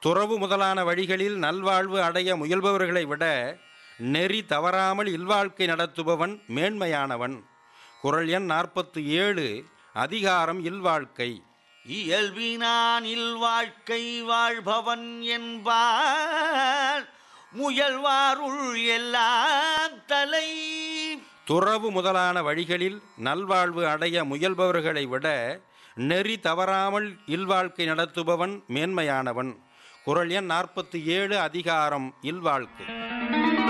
துறவு முதலான வழிகளில் நல்வாழ்வு அடைய முயல்பவர்களை விட நெறி தவறாமல் இல்வாழ்க்கை நடத்துபவன் மேன்மையானவன் குரல் எண் நாற்பத்தி ஏழு அதிகாரம் இல்வாழ்க்கை இயல்பினான் இல்வாழ்க்கை வாழ்பவன் என்பார் முயல்வாருள் எல்லாம் தலை துறவு முதலான வழிகளில் நல்வாழ்வு அடைய முயல்பவர்களை விட நெறி தவறாமல் இல்வாழ்க்கை நடத்துபவன் மேன்மையானவன் குரல் எண் நாற்பத்தி ஏழு அதிகாரம் இல்வாழ்க்கை